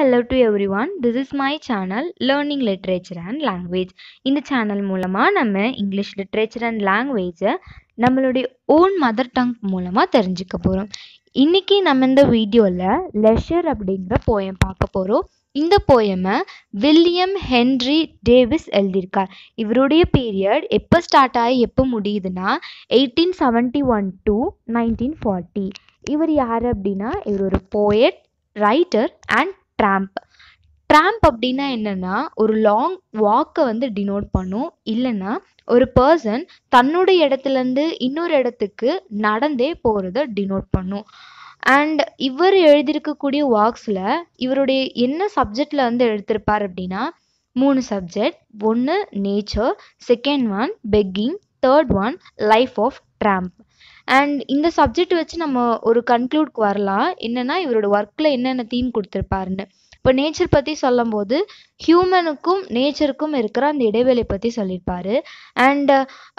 hello to everyone. This is my channel Learning Literature and Language. இந்த channel மூலமாக நம்ம English literature and லாங்குவேஜை நம்மளுடைய ஓன் மதர் டங் மூலமாக தெரிஞ்சுக்க போகிறோம் இன்னைக்கு நம்ம இந்த வீடியோவில் லெஷர் அப்படிங்கிற போயம் பார்க்க போகிறோம் இந்த போயமை வில்லியம் ஹென்ரி டேவிஸ் எழுதியிருக்கார் இவருடைய பீரியட் எப்போ ஸ்டார்ட் ஆகி எப்போ முடியுதுன்னா eighteen seventy one to nineteen forty இவர் யார் அப்படின்னா இவர் ஒரு poet writer and tramp tramp அப்படின்னா என்னென்னா ஒரு லாங் வாக்கை வந்து டினோட் பண்ணும் இல்லைன்னா ஒரு பர்சன் தன்னுடைய இடத்துலேருந்து இன்னொரு இடத்துக்கு நடந்தே போகிறத டினோட் பண்ணும் அண்ட் இவர் எழுதியிருக்கக்கூடிய ஒர்க்ஸில் இவருடைய என்ன சப்ஜெக்டில் வந்து எடுத்திருப்பார் அப்படின்னா மூணு சப்ஜெக்ட் ஒன்று nature second one begging third one life of tramp and இந்த சப்ஜெக்ட் வச்சு நம்ம ஒரு கன்க்ளூட்க்கு வரலாம் என்னென்னா இவரோட ஒர்க்கில் என்னென்ன தீம் கொடுத்துருப்பாருன்னு இப்போ நேச்சர் பற்றி சொல்லும்போது ஹியூமனுக்கும் நேச்சருக்கும் இருக்கிற அந்த இடைவெளி பற்றி சொல்லியிருப்பாரு அண்ட்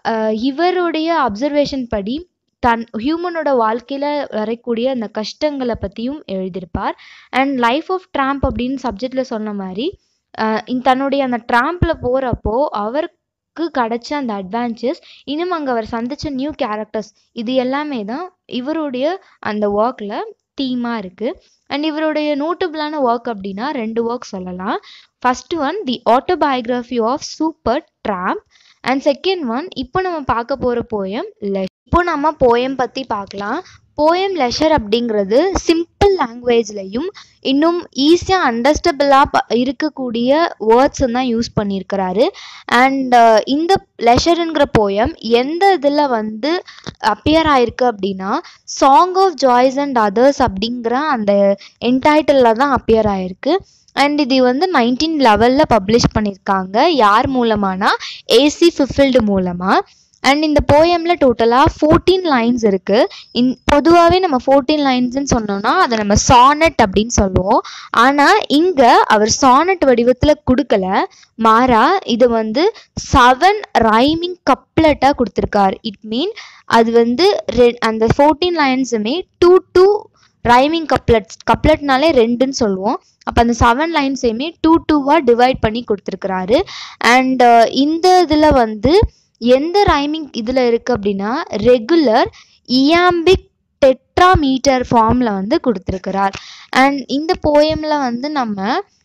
இவருடைய அப்சர்வேஷன் படி தன் ஹியூமனோட வாழ்க்கையில் வரக்கூடிய அந்த கஷ்டங்களை பற்றியும் எழுதியிருப்பார் அண்ட் லைஃப் ஆஃப் ட்ராம்ப் அப்படின்னு சப்ஜெக்டில் சொன்ன மாதிரி தன்னுடைய அந்த ட்ராம்பில் போகிறப்போ அவருக்கு கிடைச்ச அந்த அட்வான்ச்சர்ஸ் இன்னும் அங்கே அவர் சந்தித்த நியூ கேரக்டர்ஸ் இது எல்லாமே தான் இவருடைய அந்த ஒர்க்கில் தீமாக இருக்குது அண்ட் இவருடைய நோட்டபிளான ஒர்க் அப்படின்னா ரெண்டு ஒர்க் சொல்லலாம் first one the autobiography of super tramp and second one இப்போ நம்ம பார்க்க போகிற போயம் லெ இப்போ நம்ம போயம் பற்றி பார்க்கலாம் போயம் லெஷர் அப்படிங்கிறது சிம்பிள் லாங்குவேஜ்லையும் இன்னும் ஈஸியாக அண்டர்ஸ்டபிளாக இருக்கக்கூடிய வேர்ட்ஸும் தான் யூஸ் பண்ணியிருக்கிறாரு அண்ட் இந்த லெஷருங்கிற போயம் எந்த இதில் வந்து அப்பியர் ஆயிருக்கு அப்படின்னா song of joys and others அப்படிங்கிற அந்த என்டைட்டிலில் தான் அப்பியர் ஆயிருக்கு அண்ட் இது வந்து நைன்டீன் லெவலில் பப்ளிஷ் பண்ணியிருக்காங்க யார் மூலமானா ஏசி ஃபிஃபில்டு மூலமாக அண்ட் இந்த போயமில் டோட்டலாக ஃபோர்டீன் லைன்ஸ் இருக்குது இன் பொதுவாகவே நம்ம ஃபோர்டீன் லைன்ஸ்னு சொன்னோம்னா அதை நம்ம சானட் அப்படின்னு சொல்லுவோம் ஆனால் இங்கே அவர் சானட் வடிவத்தில் கொடுக்கல மாறா இது வந்து செவன் ரைமிங் கப்லெட்டாக கொடுத்துருக்கார் இட் மீன் அது வந்து ரெ அந்த ஃபோர்டீன் லைன்ஸுமே டூ டூ ரைமிங் கப்லெட்ஸ் கப்லெட்னாலே ரெண்டுன்னு சொல்லுவோம் அப்போ அந்த செவன் லைன்ஸையுமே டூ டூவாக டிவைட் பண்ணி கொடுத்துருக்குறாரு அண்ட் இந்த இதில் வந்து எந்த ரைமிங் இதில் இருக்குது அப்படின்னா ரெகுலர் இயாம்பிக் டெட்ராமீட்டர் ஃபார்மில் வந்து கொடுத்துருக்கிறார் அண்ட் இந்த போயமில் வந்து நம்ம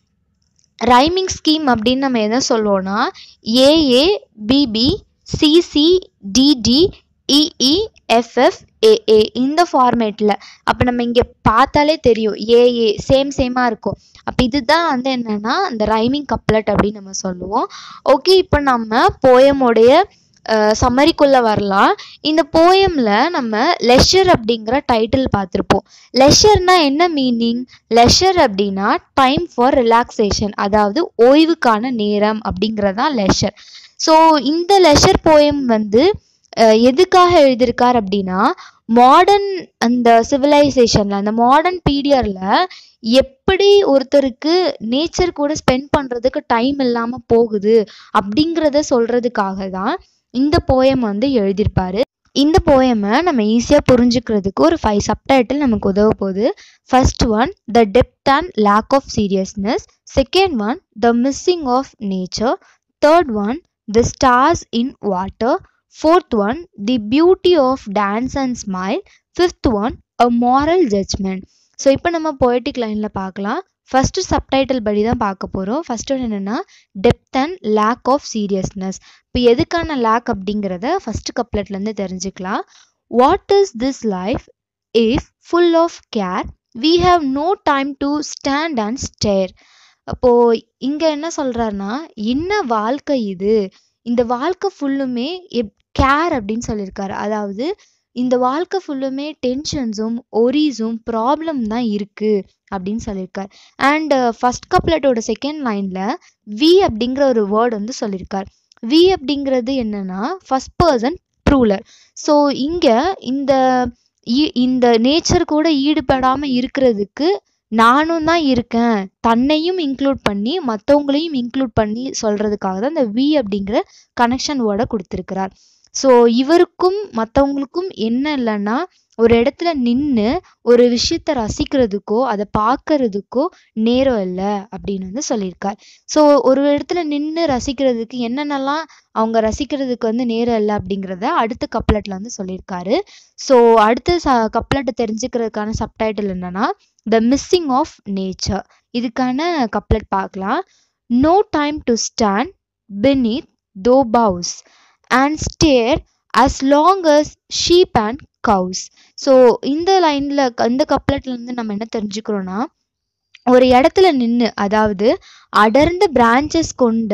ரைமிங் ஸ்கீம் அப்படின்னு நம்ம எதை சொல்லுவோம்னா AA BB CC DD EE FF AA இந்த ஃபார்மேட்டில் அப்போ நம்ம இங்கே பார்த்தாலே தெரியும் ஏஏ சேம் சேமாக இருக்கும் அப்போ இதுதான் வந்து என்னென்னா அந்த ரைமிங் கப்லெட் அப்படின்னு நம்ம சொல்லுவோம் ஓகே இப்போ நம்ம போயமுடைய சம்மரிக்குள்ளே வரலாம் இந்த போயமில் நம்ம லெஷர் அப்படிங்கிற டைட்டில் பார்த்துருப்போம் லெஷர்னா என்ன மீனிங் லெஷர் அப்படின்னா டைம் ஃபார் ரிலாக்ஸேஷன் அதாவது ஓய்வுக்கான நேரம் அப்படிங்கிறதான் லெஷர் ஸோ இந்த லெஷர் போயம் வந்து எதுக்காக எழுதியிருக்கார் அப்படின்னா மாடர்ன் அந்த சிவிலைசேஷனில் அந்த மாடர்ன் பீரியடில் எப்படி ஒருத்தருக்கு நேச்சர் கூட ஸ்பெண்ட் பண்ணுறதுக்கு டைம் இல்லாமல் போகுது அப்படிங்கிறத சொல்கிறதுக்காக தான் இந்த போயம் வந்து எழுதியிருப்பாரு இந்த போயமை நம்ம ஈஸியாக புரிஞ்சுக்கிறதுக்கு ஒரு ஃபைவ் சப்டைட்டில் நமக்கு உதவ போகுது first one the depth and lack of seriousness second one the missing of nature third one the stars in water fourth one the beauty of dance and smile fifth one a moral judgement so இப்போ நம்ம poetic லைனில் பார்க்கலாம் first subtitle படி தான் பார்க்க போகிறோம் first ஒன்று என்னென்னா depth and lack of seriousness இப்போ எதுக்கான லேக் அப்படிங்கிறத ஃபஸ்ட்டு கப்லெட்லேருந்து தெரிஞ்சுக்கலாம் what is this life if full of care we have no time to stand and stare அப்போது இங்கே என்ன சொல்கிறாருன்னா என்ன வாழ்க்கை இது இந்த வாழ்க்கை ஃபுல்லுமே எப் கேர் அப்படின்னு சொல்லியிருக்காரு அதாவது இந்த வாழ்க்கை ஃபுல்லுமே டென்ஷன்ஸும் ஒரிஸும் ப்ராப்ளம் தான் இருக்குது அப்படின்னு சொல்லியிருக்கார் அண்ட் ஃபஸ்ட் கப்லெட்டோட செகண்ட் லைனில் வி அப்படிங்கிற ஒரு வேர்டு வந்து சொல்லியிருக்கார் வி அப்படிங்கிறது என்னென்னா ஃபஸ்ட் பர்சன் ப்ரூலர் ஸோ இங்கே இந்த இந்த நேச்சர் கூட ஈடுபடாமல் இருக்கிறதுக்கு நானும் தான் இருக்கேன் தன்னையும் இன்க்ளூட் பண்ணி மற்றவங்களையும் இன்க்ளூட் பண்ணி சொல்கிறதுக்காக தான் இந்த வி அப்படிங்கிற கனெக்ஷன் வேர்டை கொடுத்துருக்கிறார் ஸோ இவருக்கும் மற்றவங்களுக்கும் என்ன இல்லைன்னா ஒரு இடத்துல நின்று ஒரு விஷயத்த ரசிக்கிறதுக்கோ அதை பார்க்கறதுக்கோ நேரம் இல்லை அப்படின்னு வந்து சொல்லியிருக்கார் ஸோ ஒரு இடத்துல நின்று ரசிக்கிறதுக்கு என்னென்னலாம் அவங்க ரசிக்கிறதுக்கு வந்து நேரம் இல்லை அப்படிங்கிறத அடுத்த கப்லெட்டில் வந்து சொல்லியிருக்காரு ஸோ அடுத்த ச கப்லெட்டை தெரிஞ்சுக்கிறதுக்கான சப்டைட்டில் என்னன்னா த மிஸ்ஸிங் ஆஃப் நேச்சர் இதுக்கான கப்லெட் பார்க்கலாம் no time to stand beneath the boughs and stare as long as sheep and cows so இந்த லைனில் இந்த கப்லெட்லேருந்து நம்ம என்ன தெரிஞ்சுக்கிறோன்னா ஒரு இடத்துல நின்று அதாவது அடர்ந்த பிரான்ச்சஸ் கொண்ட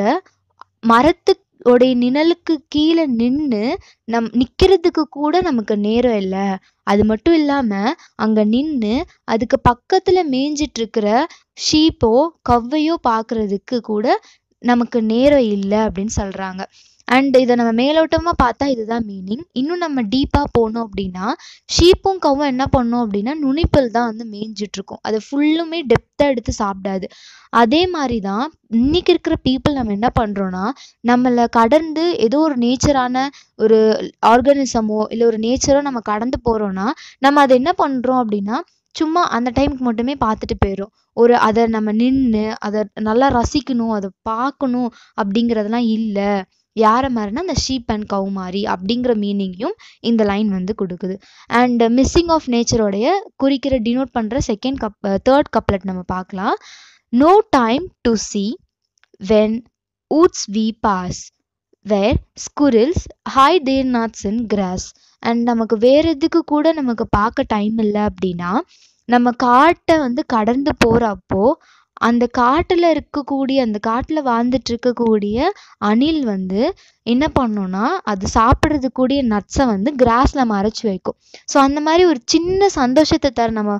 மரத்துடைய நிழலுக்கு கீழே நின்று நம் நிற்கிறதுக்கு கூட நமக்கு நேரம் இல்லை அது மட்டும் இல்லாமல் அங்கே நின்று அதுக்கு பக்கத்தில் மேய்ஞ்சிட்டு இருக்கிற ஷீப்போ கவ்வையோ பார்க்கறதுக்கு கூட நமக்கு நேரம் இல்லை அப்படின்னு சொல்கிறாங்க அண்ட் இதை நம்ம மேலோட்டமாக பார்த்தா இதுதான் மீனிங் இன்னும் நம்ம டீப்பாக போனோம் அப்படின்னா ஷீப்பும் கவ்வும் என்ன பண்ணோம் அப்படின்னா நுனிப்புல் தான் வந்து மேய்ஞ்சிட்டு இருக்கும் அதை ஃபுல்லுமே டெப்த்தாக எடுத்து சாப்பிடாது அதே மாதிரி தான் இன்னைக்கு இருக்கிற பீப்புள் நம்ம என்ன பண்ணுறோன்னா நம்மளை கடந்து ஏதோ ஒரு நேச்சரான ஒரு ஆர்கானிசமோ இல்லை ஒரு நேச்சரோ நம்ம கடந்து போகிறோன்னா நம்ம அதை என்ன பண்ணுறோம் அப்படின்னா சும்மா அந்த டைமுக்கு மட்டுமே பார்த்துட்டு போயிடும் ஒரு அதை நம்ம நின்று அதை நல்லா ரசிக்கணும் அதை பார்க்கணும் அப்படிங்கிறதெல்லாம் இல்லை யாரை மாதிரினா அந்த ஷீப் அண்ட் கவு மாதிரி அப்படிங்கிற மீனிங்கையும் இந்த லைன் வந்து கொடுக்குது அண்ட் மிஸ்ஸிங் ஆஃப் நேச்சரோடைய குறிக்கிற டினோட் பண்ணுற செகண்ட் கப் தேர்ட் கப்லெட் நம்ம பார்க்கலாம் no time to see when woods we pass where squirrels hide their nuts in grass and நமக்கு வேறு எதுக்கு கூட நமக்கு பார்க்க டைம் இல்லை அப்படின்னா நம்ம காட்டை வந்து கடந்து போகிறப்போ அந்த காட்டில் இருக்கக்கூடிய அந்த காட்டில் வாழ்ந்துட்டு இருக்கக்கூடிய அணில் வந்து என்ன பண்ணும்னா அது சாப்பிட்றதுக்கூடிய நட்ஸை வந்து கிராஸில் மறைச்சி வைக்கும் ஸோ அந்த மாதிரி ஒரு சின்ன சந்தோஷத்தை தர நம்ம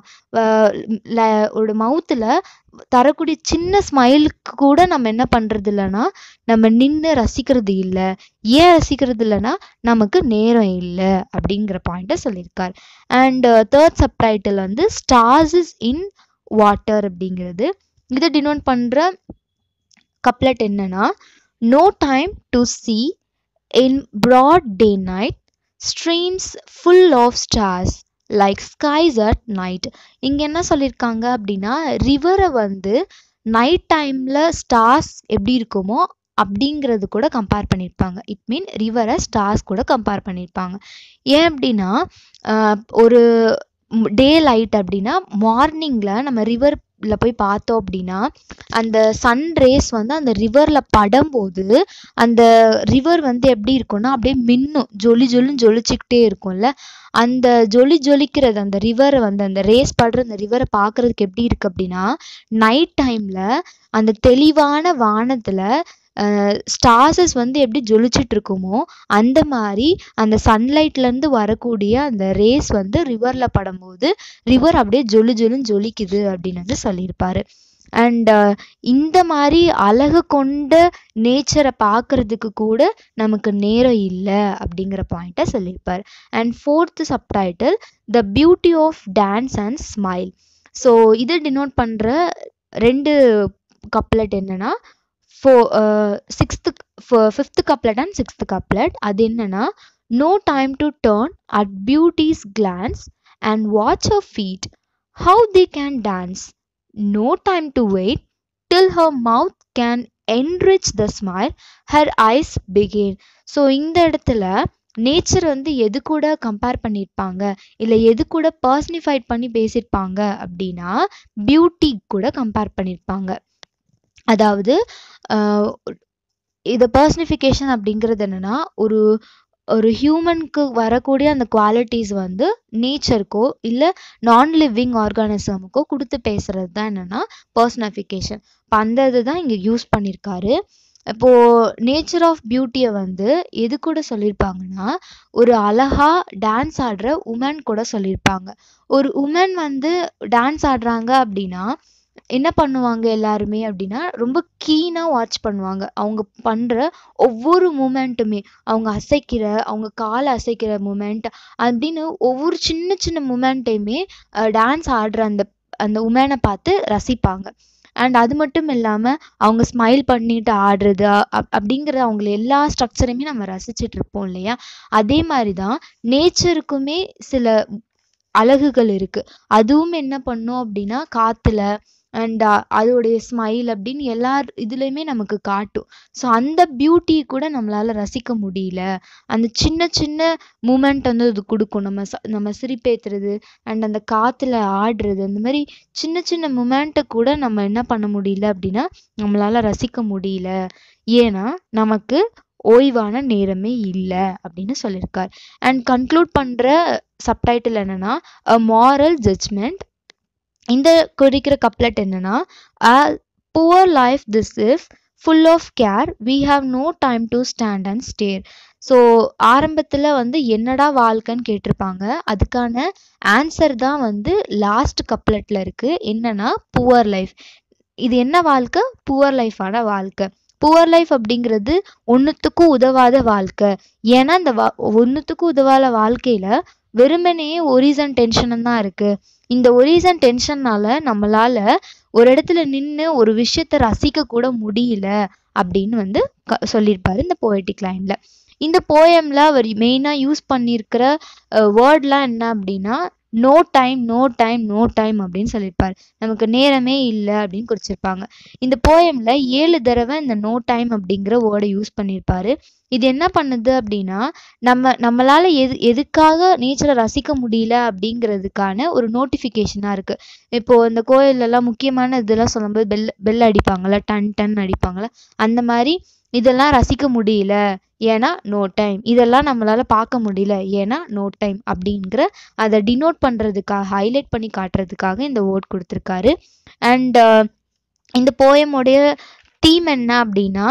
ஒரு மவுத்தில் தரக்கூடிய சின்ன ஸ்மைலுக்கு கூட நம்ம என்ன பண்ணுறது இல்லைன்னா நம்ம நின்று ரசிக்கிறது இல்லை ஏன் ரசிக்கிறது இல்லைன்னா நமக்கு நேரம் இல்லை அப்படிங்கிற பாயிண்ட்டை சொல்லியிருக்கார் அண்ட் தேர்ட் சப்டைட்டில் வந்து ஸ்டார்ஸ் இஸ் இன் வாட்டர் அப்படிங்கிறது இதை டினோட் பண்ணுற கப்லெட் என்னன்னா no time to see in broad day night streams full of stars like skies at night இங்கே என்ன சொல்லியிருக்காங்க அப்படின்னா ரிவரை வந்து நைட் டைமில் ஸ்டார்ஸ் எப்படி இருக்குமோ அப்படிங்கிறது கூட கம்பேர் பண்ணியிருப்பாங்க இட் மீன் ரிவரை ஸ்டார்ஸ் கூட கம்பேர் பண்ணியிருப்பாங்க ஏன் அப்படின்னா ஒரு டே லைட் அப்படின்னா மார்னிங்கில் நம்ம ரிவரில் போய் பார்த்தோம் அப்படின்னா அந்த சன் ரேஸ் வந்து அந்த ரிவரில் படும்போது அந்த ரிவர் வந்து எப்படி இருக்கும்னா அப்படியே மின்னும் ஜொலி ஜொலின்னு ஜொலிச்சுக்கிட்டே இருக்கும்ல அந்த ஜொலி ஜொலிக்கிறது அந்த ரிவரை வந்து அந்த ரேஸ் படுற அந்த ரிவரை பார்க்குறதுக்கு எப்படி இருக்குது அப்படின்னா நைட் டைமில் அந்த தெளிவான வானத்தில் ஸ்டார்ஸஸ் வந்து எப்படி ஜொலிச்சிட்டு இருக்குமோ அந்த மாதிரி அந்த சன்லைட்லேருந்து வரக்கூடிய அந்த ரேஸ் வந்து ரிவரில் படும்போது ரிவர் அப்படியே ஜொலி ஜொலின்னு ஜொலிக்குது அப்படின்னு வந்து சொல்லியிருப்பாரு அண்ட் இந்த மாதிரி அழகு கொண்ட நேச்சரை பார்க்கறதுக்கு கூட நமக்கு நேரம் இல்லை அப்படிங்கிற பாயிண்ட்டை சொல்லியிருப்பார் and fourth subtitle the beauty of dance and smile so இதை டினோட் பண்ணுற ரெண்டு கப்லெட் என்னன்னா ஃபோ sixth fifth couplet and sixth couplet அது என்னன்னா no time to turn at beauty's glance and watch a feet how the can dance no time to wait till her mouth can enrich the smile her eyes began so இந்த இடத்துல nature வந்து எது கூட compare பண்ணியிருப்பாங்க இல்லை எது கூட பர்சனிஃபைட் பண்ணி பேசியிருப்பாங்க அப்படின்னா பியூட்டி கூட கம்பேர் பண்ணியிருப்பாங்க அதாவது இதை பர்சனிஃபிகேஷன் அப்படிங்கிறது என்னென்னா ஒரு ஒரு ஹியூமனுக்கு வரக்கூடிய அந்த குவாலிட்டிஸ் வந்து நேச்சருக்கோ இல்லை நான் லிவிங் ஆர்கானிசமுக்கோ கொடுத்து பேசுகிறது தான் என்னென்னா பர்சனிஃபிகேஷன் இப்போ அந்த இது தான் இங்கே யூஸ் பண்ணியிருக்காரு இப்போது நேச்சர் ஆஃப் பியூட்டியை வந்து எது கூட சொல்லியிருப்பாங்கன்னா ஒரு அழகா டான்ஸ் ஆடுற உமன் கூட சொல்லியிருப்பாங்க ஒரு உமன் வந்து டான்ஸ் ஆடுறாங்க அப்படின்னா என்ன பண்ணுவாங்க எல்லாருமே அப்படின்னா ரொம்ப கீனாக வாட்ச் பண்ணுவாங்க அவங்க பண்ணுற ஒவ்வொரு மூமெண்ட்டுமே அவங்க அசைக்கிற அவங்க காலை அசைக்கிற மூமெண்ட் அப்படின்னு ஒவ்வொரு சின்ன சின்ன மூமெண்ட்டையுமே டான்ஸ் ஆடுற அந்த அந்த உமனை பார்த்து ரசிப்பாங்க அண்ட் அது மட்டும் இல்லாமல் அவங்க ஸ்மைல் பண்ணிட்டு ஆடுறது அப் அப்படிங்கிற அவங்கள எல்லா ஸ்ட்ரக்சரையுமே நம்ம ரசிச்சுட்டு இருப்போம் இல்லையா அதே மாதிரி தான் நேச்சருக்குமே சில அழகுகள் இருக்கு அதுவும் என்ன பண்ணும் அப்படின்னா காத்துல அண்ட் அதோடைய ஸ்மைல் அப்படின்னு எல்லா இதுலேயுமே நமக்கு காட்டும் ஸோ அந்த பியூட்டி கூட நம்மளால ரசிக்க முடியல அந்த சின்ன சின்ன மூமெண்ட் வந்து அது கொடுக்கும் நம்ம ச நம்ம சிரிப்பேத்துறது அண்ட் அந்த காத்துல ஆடுறது அந்த மாதிரி சின்ன சின்ன மூமெண்ட்டை கூட நம்ம என்ன பண்ண முடியல அப்படின்னா நம்மளால ரசிக்க முடியல ஏன்னா நமக்கு ஓய்வான நேரமே இல்லை அப்படின்னு சொல்லியிருக்கார் அண்ட் கன்க்ளூட் பண்ணுற சப்டைட்டில் என்னன்னா அ மாரல் ஜட்ஜ்மெண்ட் இந்த குறிக்கிற கப்லெட் என்னன்னா a poor life this is full of care we have no time to stand and stare so ஆரம்பத்தில் வந்து என்னடா வாழ்க்கைன்னு கேட்டிருப்பாங்க அதுக்கான ஆன்சர் தான் வந்து லாஸ்ட் கப்லெட்டில் இருக்குது என்னன்னா புவர் லைஃப் இது என்ன வாழ்க்கை புவர் லைஃபான வாழ்க்கை புவர் லைஃப் அப்படிங்கிறது ஒன்றுத்துக்கும் உதவாத வாழ்க்கை ஏன்னா இந்த வா ஒன்றுத்துக்கும் உதவாத வாழ்க்கையில் வெறுமனையே ஒரிசன் டென்ஷனும் தான் இருக்குது இந்த ஒரிசன் டென்ஷன்னால நம்மளால ஒரு இடத்துல நின்று ஒரு விஷயத்த ரசிக்க கூட முடியல அப்படின்னு வந்து க சொல்லியிருப்பாரு இந்த போயட்டிக் லைனில் இந்த போயமில் அவர் மெயினாக யூஸ் பண்ணியிருக்கிற வேர்ட்லாம் என்ன அப்படின்னா no time no time no time அப்படின்னு சொல்லியிருப்பார் நமக்கு நேரமே இல்லை அப்படின்னு குறிச்சிருப்பாங்க இந்த போயமில் ஏழு தடவை இந்த நோ டைம் அப்படிங்கிற வேர்டை யூஸ் பண்ணியிருப்பாரு இது என்ன பண்ணுது அப்படின்னா நம்ம நம்மளால் எது எதுக்காக நேச்சரை ரசிக்க முடியல அப்படிங்கிறதுக்கான ஒரு நோட்டிஃபிகேஷனாக இருக்குது இப்போது இந்த கோயிலெல்லாம் முக்கியமான இதெல்லாம் சொல்லும்போது பெல் பெல் அடிப்பாங்கள்ல டன் டன் அடிப்பாங்கள்ல அந்த மாதிரி இதெல்லாம் ரசிக்க முடியல ஏன்னா நோ டைம் இதெல்லாம் நம்மளால் பார்க்க முடியல ஏன்னா நோ டைம் அப்படிங்கிற அதை டினோட் பண்ணுறதுக்காக ஹைலைட் பண்ணி காட்டுறதுக்காக இந்த வேர்ட் கொடுத்துருக்காரு அண்ட் இந்த போயமுடைய தீம் என்ன அப்படின்னா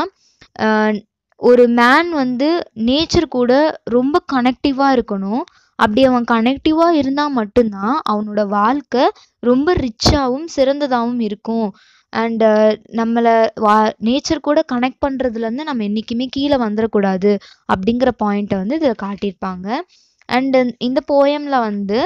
ஒரு மேன் வந்து நேச்சர் கூட ரொம்ப கனெக்டிவாக இருக்கணும் அப்படி அவன் கனெக்டிவாக இருந்தால் மட்டும்தான் அவனோட வாழ்க்கை ரொம்ப ரிச்சாகவும் சிறந்ததாகவும் இருக்கும் அண்டு நம்மளை வா நேச்சர் கூட கனெக்ட் பண்ணுறதுலேருந்து நம்ம என்றைக்குமே கீழே வந்துடக்கூடாது அப்படிங்கிற பாயிண்ட்டை வந்து இதில் காட்டியிருப்பாங்க அண்டு இந்த போயமில் வந்து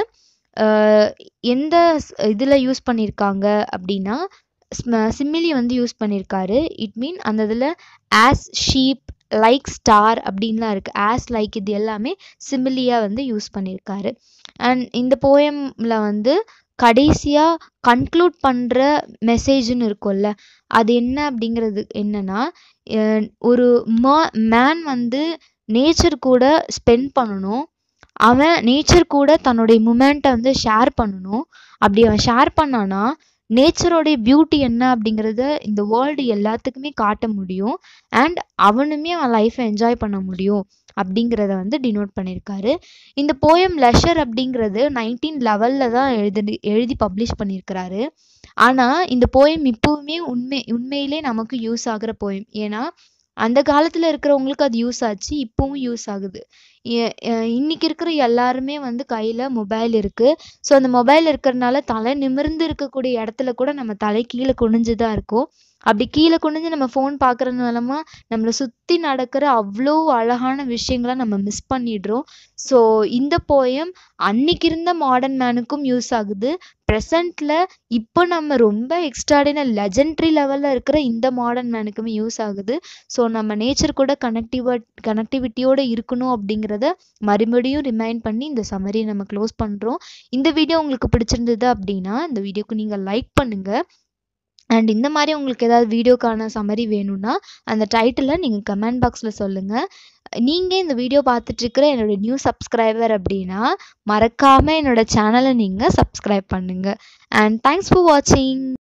எந்த இதில் யூஸ் பண்ணியிருக்காங்க அப்படின்னா சிமிலி வந்து யூஸ் பண்ணியிருக்காரு இட் மீன் அந்த இதில் ஆஸ் ஷீப் லைக் ஸ்டார் அப்படின்லாம் இருக்குது ஆஸ் லைக் இது எல்லாமே சிமிலியாக வந்து யூஸ் பண்ணியிருக்காரு அண்ட் இந்த போயமில் வந்து கடைசியாக கன்க்ளூட் பண்ணுற மெசேஜ்னு இருக்கும்ல அது என்ன அப்படிங்கிறது என்னன்னா ஒரு மா மேன் வந்து நேச்சர் கூட ஸ்பெண்ட் பண்ணணும் அவன் நேச்சர் கூட தன்னுடைய மூமெண்ட்டை வந்து ஷேர் பண்ணணும் அப்படி அவன் ஷேர் பண்ணானா நேச்சரோடைய பியூட்டி என்ன அப்படிங்கிறத இந்த வேர்ல்டு எல்லாத்துக்குமே காட்ட முடியும் அண்ட் அவனுமே அவன் லைஃப்பை என்ஜாய் பண்ண முடியும் அப்படிங்கிறத வந்து டினோட் பண்ணியிருக்காரு இந்த போயம் லெஷர் அப்படிங்கிறது நைன்டீன் லெவலில் தான் எழுதி எழுதி பப்ளிஷ் பண்ணியிருக்கிறாரு ஆனால் இந்த போயம் இப்போவுமே உண்மை உண்மையிலே நமக்கு யூஸ் ஆகிற போயம் ஏன்னா அந்த காலத்தில் இருக்கிறவங்களுக்கு அது யூஸ் ஆச்சு இப்போவும் யூஸ் ஆகுது இன்னைக்கு இருக்கிற எல்லாருமே வந்து கையில் மொபைல் இருக்குது ஸோ அந்த மொபைல் இருக்கிறனால தலை நிமிர்ந்து இருக்கக்கூடிய இடத்துல கூட நம்ம தலை கீழே குனிஞ்சு தான் இருக்கும் அப்படி கீழே குனிஞ்சு நம்ம ஃபோன் பார்க்குறது மூலமா நம்மளை சுற்றி நடக்கிற அவ்வளோ அழகான விஷயங்களை நம்ம மிஸ் பண்ணிடுறோம் ஸோ இந்த போயம் அன்னைக்கு இருந்த மாடர்ன் மேனுக்கும் யூஸ் ஆகுது ப்ரெசண்ட்டில் இப்போ நம்ம ரொம்ப எக்ஸ்ட்ராடினர் லெஜெண்ட்ரி லெவலில் இருக்கிற இந்த மாடர்ன் மேனுக்குமே யூஸ் ஆகுது ஸோ நம்ம நேச்சர் கூட கனெக்டிவா கனெக்டிவிட்டியோடு இருக்கணும் அப்படிங்கிறத மறுபடியும் ரிமைண்ட் பண்ணி இந்த சம்மரியை நம்ம க்ளோஸ் பண்ணுறோம் இந்த வீடியோ உங்களுக்கு பிடிச்சிருந்தது அப்படின்னா இந்த வீடியோக்கு நீங்கள் லைக் பண்ணுங்கள் அண்ட் இந்த மாதிரி உங்களுக்கு ஏதாவது வீடியோக்கான சம்மரி வேணும்னா அந்த டைட்டிலை நீங்கள் கமெண்ட் பாக்ஸில் சொல்லுங்கள் நீங்கள் இந்த வீடியோ பார்த்துட்ருக்கிற என்னோட நியூ சப்ஸ்கிரைபர் அப்படின்னா மறக்காமல் என்னோட சேனலை நீங்கள் சப்ஸ்கிரைப் பண்ணுங்கள் அண்ட் தேங்க்ஸ் ஃபார் வாட்சிங்